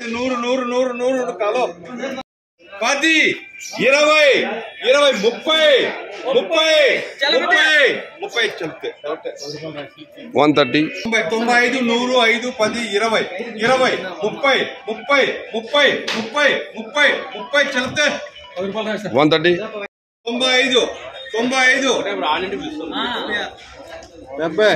నూరు నూరు నూరు నూరు కలో పది ఇరవై ఇరవై ముప్పై ముప్పై ముప్పై ముప్పై చెప్తే వన్ థర్టీ తొంభై తొంభై ఐదు నూరు ఐదు పది ఇరవై ఇరవై ముప్పై ముప్పై ముప్పై ముప్పై ముప్పై ముప్పై చెప్తే వన్ థర్టీ తొంభై ఐదు తొంభై ఐదు డెబ్బై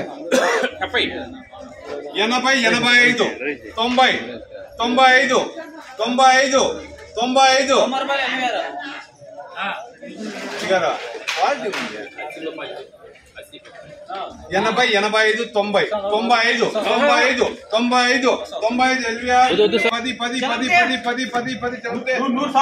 ఎనభై ఎనభై ఐదు తొంభై తొంభై ఐదు తొంభై ఐదు తొంభై ఐదు ఇగారా? క్వాలిటీ ఉంది. ఎనభై ఎనభై ఐదు తొంభై తొంభై ఐదు తొంభై ఐదు తొంభై ఐదు తొంభై ఐదు ఎల్వియా పది పది పది పది పది పది పది చదివితే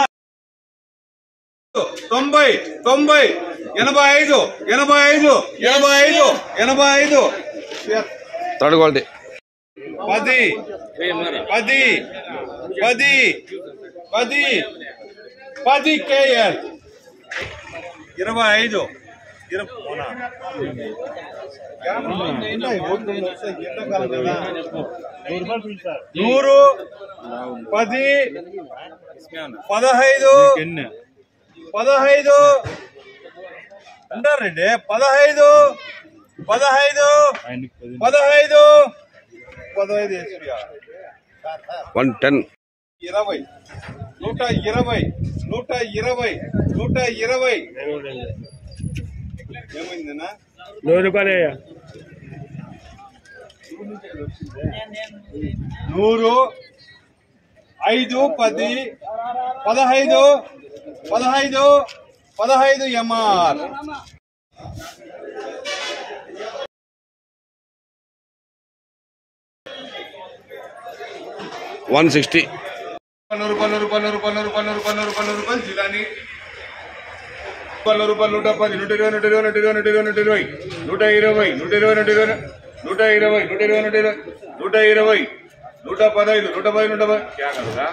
తొంభై తొంభై ఎనభై ఐదు ఎనభై ఐదు ఎనభై ఐదు ఎనభై ఐదు థర్డ్ క్వాలిటీ పది పది పది పది పది కేఎల్ ఇరవై ఐదు ఇరవై అవునా? నూరు పది పదహైదు పదహైదు అంటారండి పదహైదు పదహైదు పదహైదు పదహైదు వేసియా. వన్ టెన్ ఇరవై నూట ఇరవై నూట ఇరవై నూట ఇరవై ఏమైందన్నా నూరు రూపాయలు నూరు ఐదు పది పదహైదు పదహైదు పదహైదు ఎంఆర్ వన్ సిక్స్టీ నూరు రూపాయలు నూరు రూపాయలు నూరు రూపాయలు నూరు రూపాయలు నూరు రూపాయలు నూరు రూపాయలు నూరు రూపాయలు జిలాని రూపాయలు రూపాయలు నూట పది నూట ఇరవై నూట ఇరవై నూట ఇరవై నూట ఇరవై నూట ఇరవై నూట ఇరవై నూట ఇరవై నూట ఇరవై నూట ఇరవై నూట ఇరవై నూట ఇరవై నూట పదహైదు నూట పది నూట పది క్యా కరుగా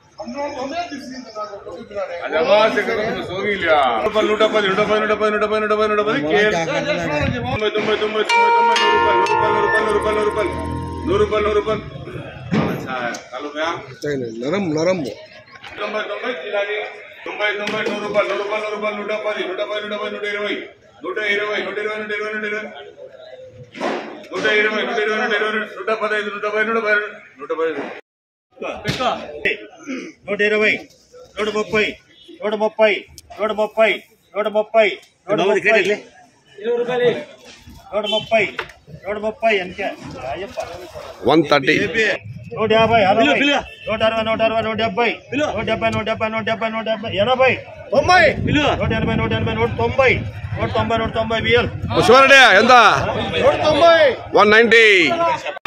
అదమ్మా సోగిలియా రూపాయలు నూట పది నూట పది నూట పది నూట పది నూట పది నూట పది కేఎల్ తొంభై తొంభై తొంభై తొంభై తొంభై నూరు రూపాయలు నూరు రూపాయలు నూరు రూపాయలు నూరు రూపాయలు నూరు రూపాయలు నూరు రూపాయలు కలుగా నరం నరం తొంభై తొంభై జిల్లాని తొంభై తొంభై నూరు రూపాయలు నూరు రూపాయలు నూరు రూపాయలు నూట పది నూట పది నూట పది నూట ఇరవై నూట ఇరవై నూట ఇరవై నూట ఇరవై నూట ఇరవై నూట ఇరవై నూట ఇరవై నూట ఇరవై నూట పదహైదు నూట పది నూట పది నూట పది నూట ఇరవై నూట ముప్పై నూట ముప్పై నూట ముప్పై నూట ముప్పై నూట ముప్పై నూట ముప్పై నూట ముప్పై అంతే అయ్యప్ప వన్ థర్టీ నూట యాభై అరవై నూట అరవై నూట అరవై నూట డెబ్బై నూట డెబ్బై నూట డెబ్బై నూట డెబ్బై నూట డెబ్బై ఎనభై తొంభై నూట ఎనభై నూట ఎనభై నూట తొంభై నూట తొంభై నూట తొంభై బియ్యం శివారెడ్డి ఎంత నూట తొంభై వన్ నైంటీ